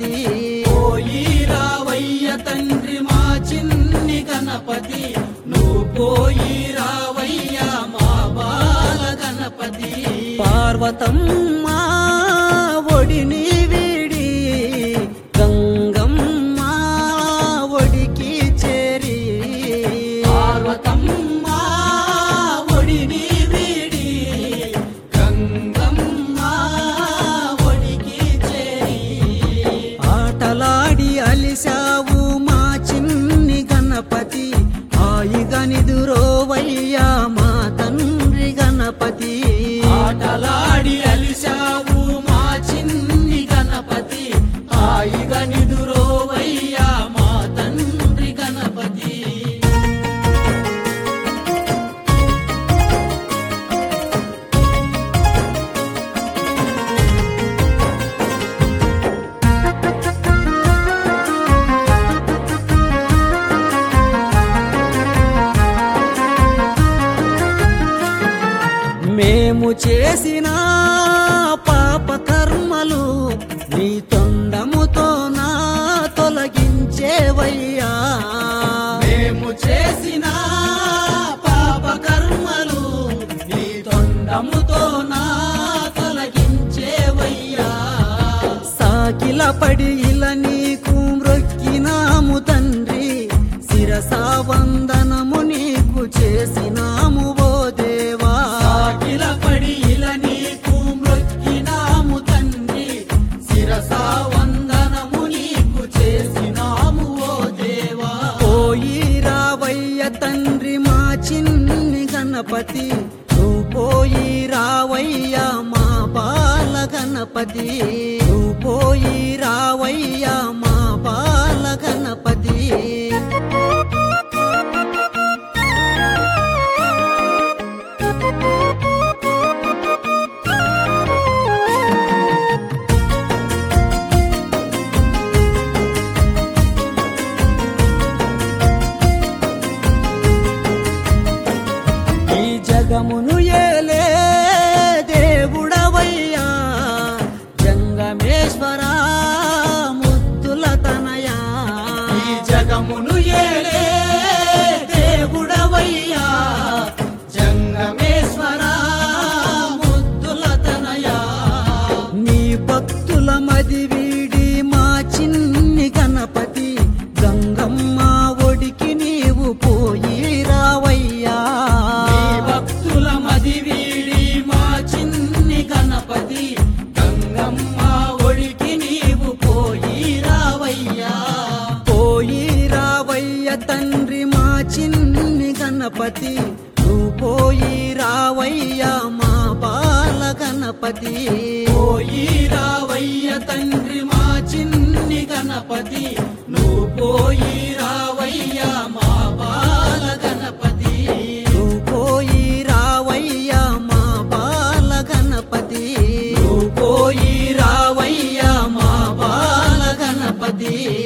గణపతి పోయి రావయ్య తండ్రి మా చిన్ని గణపతి నువ్వు పోయి రావయ్య మా బాల గణపతి పార్వతమ్మ ఒడిని వీడి గంగమ్మ ఒడికి చేరి పార్వతమ్మ ఒడిని వీడి గంగమ్మ ఒడికి చేరి ఆటలాడి అలిసావు మా చిన్ని గణపతి హాయిగా నిదురోవయ్యా మా తండ్రి గణపతి ఆటలాడి అలిశావు మా చిన్ని గణపతి హాయిగా నిదురోవయ్యా మా తండ్రి గణపతి మేము చేసిన పాప కర్మలు నీ తొండముతో నా తొలగించేవయ్యా మేము చేసిన పాప కర్మలు నీ తొండముతో నా తొలగించేవయ్యా సాకిల పడి ఇలా నీకు మ్రొక్కినాము తండ్రి శిరసా వందనము నీకు చేసినాము ఓ దేవా సాకిల పడి ఇలా నీకు మ్రొక్కినాము తండ్రి శిరసా వందనము నీకు చేసినాము ఓ దేవా పోయి రావయ్య తండ్రి మా చిన్ని గణపతి నువ్వు పోయి రావయ్య మా బాల గణపతి నువ్వు పోయి రావయ్య మా బాల గణపతి ఈ జగమును ఏలే దేవుడవయ్యా జంగమేశ్వరా ముద్దుల తనయా ఈ జగమును ఏలే దేవుడవయ్యా జంగమేశ్వరా ముద్దుల తనయా నీ భక్తుల మది వీడి మా చిన్ని గణపతి గంగమ్మ ఒడికి నీవు పోయి రావయ్యా నీ భక్తుల మది వీడి మా చిన్ని గణపతి గంగమ్మ ఒడికి నీవు పోయి రావయ్యా పోయి రావయ్య తండ్రి మా చిన్ని గణపతి నువ్వు పోయి రావయ్య మా బాల గణపతి పోయి రావయ్య తండ్రి మా చిన్ని గణపతి నువ్వు పోయి రావయ్య మా బాల గణపతి నువ్వు పోయి రావయ్య మా బాల గణపతి నువ్వు పోయి రావయ్య మా బాల గణపతి